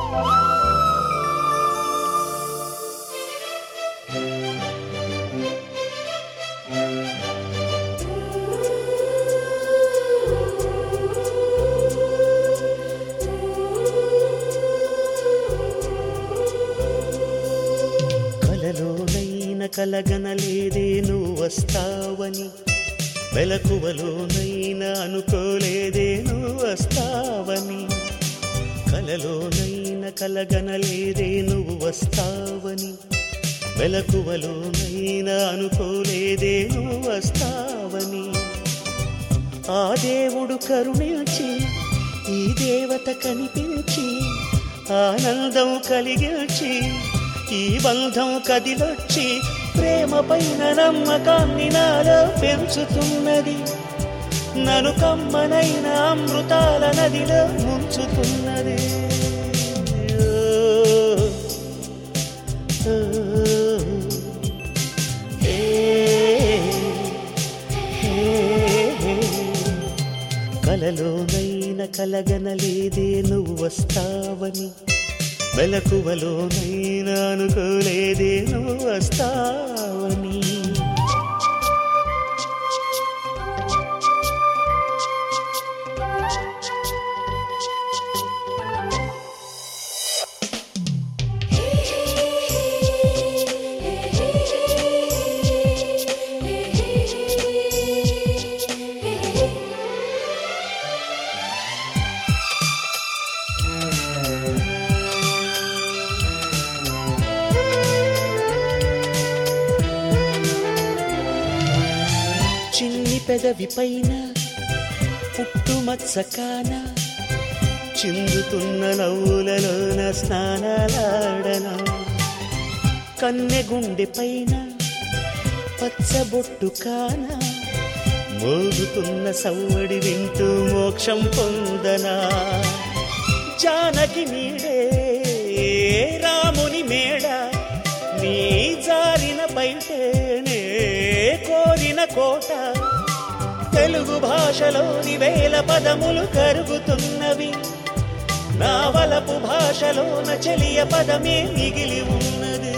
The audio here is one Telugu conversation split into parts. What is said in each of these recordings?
కలలోనైన కలగనలేదే నువ్వు వస్తావని వెలకువలోనైనా అనుకోలేదే నువ్వు వస్తావని కలలోనైన కలగనలేదే నువ్వు వస్తావని వెలకువలోనైనా అనుకోలేదే నువ్వు వస్తావని ఆ దేవుడు కరుణించి ఈ దేవత కనిపించి ఆనందం కలిగించి ఈ బంధం కదిలొచ్చి ప్రేమ పైన నమ్మకాన్ని నాలో పెంచుతున్నది నను కమ్మనైన అమృతాల నదిలో ముంచుతున్నది ఓ, ఓ, ఏ, ఏ, కలలోనైన కలగనలేదే నువ్వు వస్తావని వెలకువలోనైనా అనుకోలేదే నువ్వు వస్తావని చిన్ని పెదవి పైన పుట్టుమత్సకాన చిందుతున్న నవ్వులలోన స్నానాలాడనా కన్నె గుండె పైన పచ్చబొట్టు కాన మోగుతున్న సవ్వడి వింటూ మోక్షం పొందనా జానకి నీడే రాముని మేడ నీ జారిన బయటేనే కోరిన కోట తెలుగు భాషలోని వేల పదములు కరుగుతున్నవి నా వలపు భాషలోన చెలియ పదమే మిగిలి ఉన్నది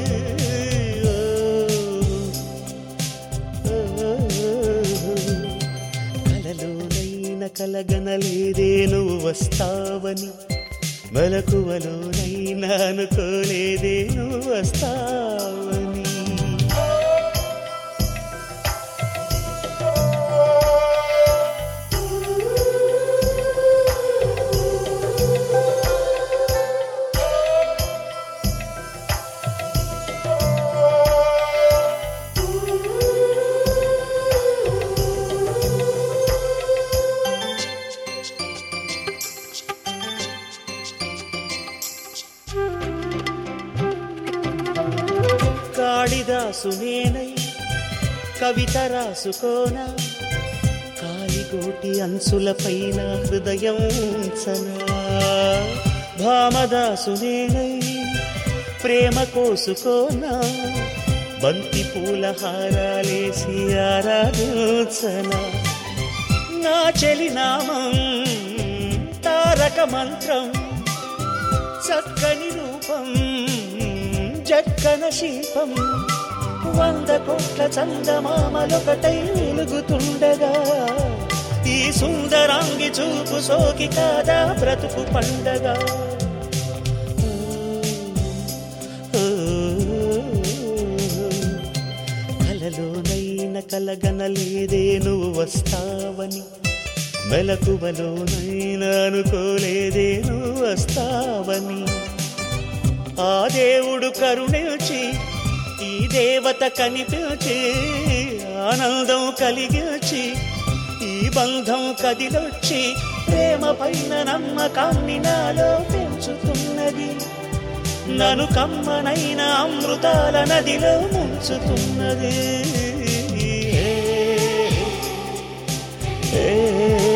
ఓ, ఓ, కలలోనైన కలగనలేదే నువ్వు వస్తావని మెలకువలోనైనా అనుకోలేదే నువ్వు వస్తావని కాళిదాసు నేనై కవిత రాసుకోన కాలిగోటి అంచుల పైన హృదయం ఉంచనా భామదాసు నేనై ప్రేమ కోసుకోనా బంతి పూల హారాలేసి ఆరాధించనా నా చెలి నామం తారక మంత్రం చక్కని రూపం జక్కన శిల్పం వంద కోట్ల చందమామలొకటై వెలుగుతుండగా ఈ సుందరాంగి చూపు సోకి కాదా బ్రతుకు పండగ కలలోనైన కలగనలేదే నువ్వు వస్తావని మెలకువలోనైనా అనుకోలేదే నువ్వు వస్తావని ఆ దేవుడు కరుణించి ఈ దేవత కనిపించి ఆనందం కలిగించి ఈ బంధం కదిలొచ్చి ప్రేమ పైన నమ్మకాన్ని నాలో పెంచుతున్నది నను కమ్మనైన అమృతాల నదిలో ముంచుతున్నది ఏ, ఏ,